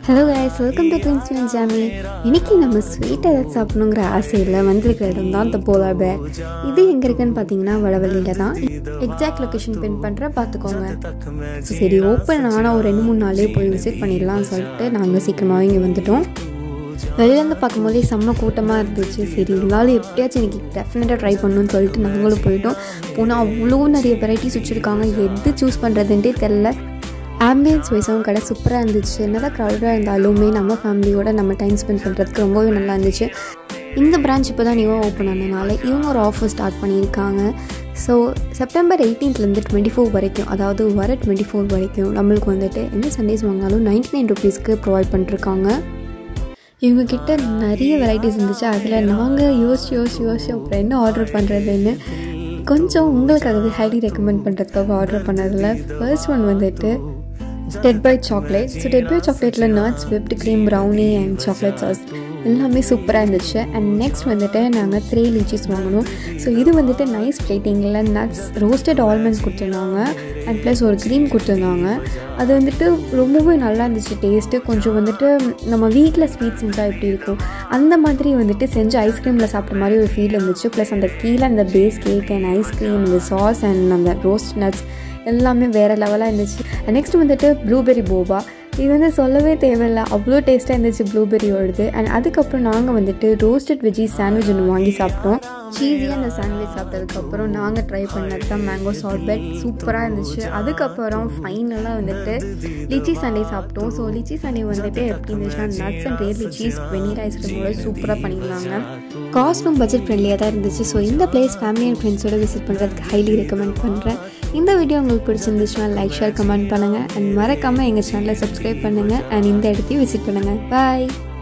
hello guys welcome to twins twin ஜாமி இன்னைக்கு நம்ம ஸ்வீட் ஏதாவது சாப்பிடணுங்கிற ஆசையில் வந்திருக்கிற இடம் தான் இந்த போலார் பேர் இது எங்கே இருக்குன்னு பார்த்தீங்கன்னா வடவள்ளியில் தான் எக்ஸாக்ட் லொக்கேஷன் பின் பண்ணுறேன் பார்த்துக்கோங்க So, சரி ஓப்பன் ஆனால் ஒரு ரெண்டு மூணு நாளே போய் விசிட் பண்ணிடலாம்னு சொல்லிட்டு நாங்கள் சீக்கிரமாகவே இங்கே வந்துட்டோம் வெளியிலேருந்து பார்க்கும்போதே செம்ம கூட்டமாக இருந்துச்சு சரி இருந்தாலும் எப்படியாச்சும் இன்னைக்கு டெஃபினட்டாக ட்ரை பண்ணணும்னு சொல்லிட்டு நாங்களும் போயிட்டோம் போனால் அவ்வளோ நிறைய வெரைட்டிஸ் வச்சுருக்காங்க எது சூஸ் பண்ணுறதுன்ட்டே தெரில ஆம்பியன்ஸ் வைஸாகவும் கடை சூப்பராக இருந்துச்சு என்னதான் க்ரௌடாக இருந்தாலுமே நம்ம ஃபேமிலியோட நம்ம டைம் ஸ்பெண்ட் பண்ணுறதுக்கு ரொம்பவே நல்லா இருந்துச்சு இந்த பிரான்ச் இப்போ தான் நியூவாக ஓப்பன் ஆனதுனால இவங்க ஒரு ஆஃபர் ஸ்டார்ட் பண்ணியிருக்காங்க ஸோ செப்டம்பர் எயிட்டீன்த்லேருந்து டுவெண்ட்டி ஃபோர் வரைக்கும் அதாவது வர டுவெண்ட்டி ஃபோர் வரைக்கும் நம்மளுக்கு வந்துட்டு எந்த சண்டேஸ் வாங்கினாலும் நைன்டி நைன் ருபீஸ்க்கு ப்ரொவைட் பண்ணிருக்காங்க இவங்கக்கிட்ட நிறைய வெரைட்டிஸ் இருந்துச்சு அதில் நாங்கள் யோசிச்சு யோசிச்சு யோசிச்சு அப்புறம் என்ன ஆர்டர் பண்ணுறதுன்னு கொஞ்சம் உங்களுக்காகவே ஹைலி ரெக்கமெண்ட் பண்ணுறதுக்காக ஆர்டர் பண்ணதில் ஃபர்ஸ்ட் ஒன் வந்துட்டு death by chocolate so death by சாக்லேட்டில் nuts whipped cream brownie and chocolate sauce எல்லாமே சூப்பராக இருந்துச்சு அண்ட் நெக்ஸ்ட் வந்துட்டு நாங்கள் த்ரீ லீச்சீஸ் வாங்கினோம் ஸோ இது வந்துட்டு நைஸ் பிளேட்டிங்கில் நட்ஸ் ரோஸ்டட் ஆல்மண்ட்ஸ் கொடுத்துருந்தாங்க அண்ட் ப்ளஸ் ஒரு க்ரீம் கொடுத்துருந்தாங்க அது வந்துட்டு ரொம்பவே நல்லா இருந்துச்சு டேஸ்ட்டு கொஞ்சம் வந்துட்டு நம்ம வீட்டில் ஸ்வீட் செஞ்சால் எப்படி இருக்கும் அந்த மாதிரி வந்துட்டு செஞ்சு ஐஸ்கிரீமில் சாப்பிட்ட மாதிரி ஒரு ஃபீல் இருந்துச்சு ப்ளஸ் அந்த கீழே அந்த பேஸ் கேக் அண்ட் ஐஸ்கிரீம் இந்த சாஸ் அண்ட் அந்த ரோஸ்ட் நட்ஸ் எல்லாமே வேறு லெவலாக இருந்துச்சு நெக்ஸ்ட் வந்துட்டு ப்ளூபெரி போபா இது வந்து சொல்லவே தேவையில்லை அவ்வளோ டேஸ்ட்டாக இருந்துச்சு ப்ளூபெரியோடது அண்ட் அதுக்கப்புறம் நாங்கள் வந்துட்டு ரோஸ்டட் வெஜ்ஜி சாண்ட்விச் ஒன்று வாங்கி சாப்பிட்டோம் சீஸியாக அந்த சாண்ட்விச் சாப்பிட்டதுக்கப்புறம் நாங்கள் ட்ரை பண்ணது தான் மேங்கோ சால்பெட் சூப்பராக இருந்துச்சு அதுக்கப்புறம் ஃபைனலாக வந்துட்டு லிச்சி சண்டே சாப்பிட்டோம் ஸோ லிச்சி சண்டே வந்துட்டு எப்படி இருந்துச்சுன்னா nuts and real lychees vanilla ஐஸ்கிரீமோட சூப்பராக பண்ணியிருந்தாங்க காஸ்ட்டும் பட்ஜெட் ஃப்ரெண்ட்லியாக தான் இருந்துச்சு ஸோ இந்த பிளேஸ் ஃபேமிலி அண்ட் ஃப்ரெண்ட்ஸோட விசிட் பண்ணுறதுக்கு ஹைலி ரெக்கமெண்ட் பண்ணுறேன் இந்த வீடியோ உங்களுக்கு பிடிச்சிருந்துச்சுன்னா லைக் ஷேர் கமெண்ட் பண்ணுங்கள் அண்ட் மறக்காமல் எங்கள் சேனலை சப்ஸ்கிரைப் பண்ணுங்கள் அண்ட் இந்த இடத்தையும் விசிட் பண்ணுங்கள் பாய்